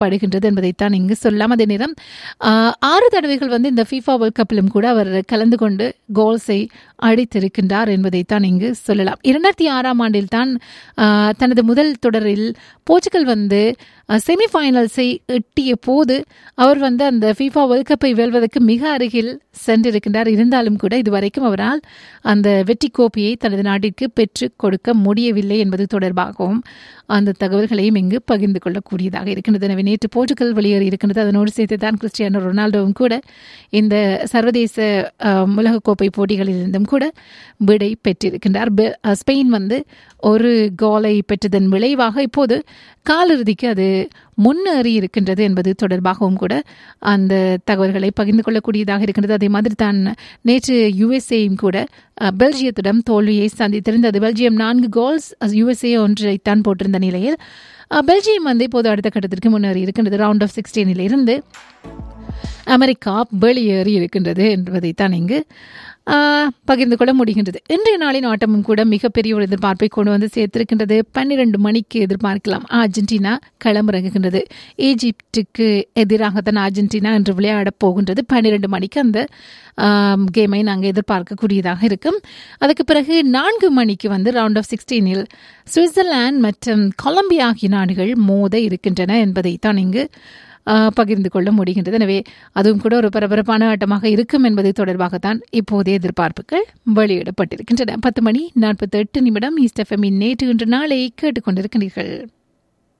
படுகின்றது என்பதைத்தான் இங்கு சொல்லலாம் அதே நேரம் ஆஹ், ஆறு தடவைகள் வந்து இந்த ஃபீஃபா வேர்ல்ட் கப்பிலும் கூட அவர் கலந்து கொண்டு கோல்ஸை அடித்திருக்கின்றார் என்பதைத்தான் இங்கு சொல்லலாம் இரண்டாயிரத்தி ஆறாம் ஆண்டில் தான் ஆஹ், தனது முதல் தொடரில் போர்ச்சுகல் வந்து செமிஃபைனல்ஸை எட்டிய போது அவர் வந்து அந்த ஃபீஃபா வேர்ல்ட் கப்பை வெல்வதற்கு மிக அருகில் சென்றிருக்கின்றார் இருந்தாலும் கூட இதுவரைக்கும் அவரால் அந்த வெற்றி கோப்பையை தனது நாட்டிற்கு பெற்றுக் கொடுக்க முடியவில்லை என்பது தொடர்பாகவும் அந்த தகவல்களையும் இங்கு பகிர்ந்து கொள்ளக்கூடியதாக இருக்கின்றது எனவே நேற்று போர்ச்சுகல் வெளியேறி இருக்கின்றது அதனோடு சேர்த்து தான் கிறிஸ்டியானோ ரொனால்டோவும் கூட இந்த சர்வதேச அஹ், உலகக்கோப்பை போட்டிகளிலிருந்தும் கூட விடை பெற்றிருக்கின்றார் பெ- அஹ், ஸ்பெயின் வந்து ஒரு கோலை பெற்றதன் விளைவாக இப்போது காலிறுதிக்கு அது முன்னேறி இருக்கின்றது என்பது தொடர்பாகவும் கூட அந்த தகவல்களை பகிர்ந்து கொள்ளக்கூடியதாக இருக்கின்றது அதே மாதிரி தான் நேற்று யுஎஸ்ஏயும் கூட அஹ், பெல்ஜியத்திடம் தோல்வியை சந்தித்திருந்தது பெல்ஜியம் நான்கு கோல்ஸ் யுஎஸ்ஏ ஒன்றைத்தான் போட்டிருந்த நிலையில் அஹ், பெல்ஜியம் வந்து இப்போது அடுத்த கட்டத்திற்கு முன்னேறி இருக்கின்றது ரவுண்ட் ஆஃப் சிக்ஸ்டீனில் இருந்து அமெரிக்கா வெளியேறி இருக்கின்றது என்பதைத்தான் இங்கு ஆஹ், பகிர்ந்து கொள்ள முடிகின்றது இன்றைய நாளின் ஆட்டமும் கூட மிகப்பெரிய ஒரு எதிர்பார்ப்பை கொண்டு வந்து சேர்த்திருக்கின்றது பன்னிரண்டு மணிக்கு எதிர்பார்க்கலாம் அர்ஜென்டினா களமிறங்குகின்றது ஈஜிப்டுக்கு எதிராகத்தான் அர்ஜென்டினா என்று விளையாடப் போகின்றது பன்னிரண்டு மணிக்கு அந்த ஆம், கேமை நாங்கள் எதிர்பார்க்கக்கூடியதாக இருக்கும் அதுக்கு பிறகு நான்கு மணிக்கு வந்து ரவுண்ட் ஆஃப் சிக்ஸ்டீனில் சுவிட்சர்லாந்து மற்றும் கொலம்பியா ஆகிய நாடுகள் மோத இருக்கின்றன என்பதைத்தான் இங்கு ஆ, பகிர்ந்து கொள்ள முடிகின்றது எனவே அதுவும் கூட ஒரு பரபரப்பான ஆட்டமாக இருக்கும் என்பது தொடர்பாகத்தான் இப்போதைய எதிர்பார்ப்புகள் வெளியிடப்பட்டிருக்கின்றன பத்து மணி நாற்பத்தி எட்டு நிமிடம் ஈஸ்ட் எஃப்எம்மின் நேற்று இன்று நாளை கேட்டுக்கொண்டிருக்கின்றீர்கள்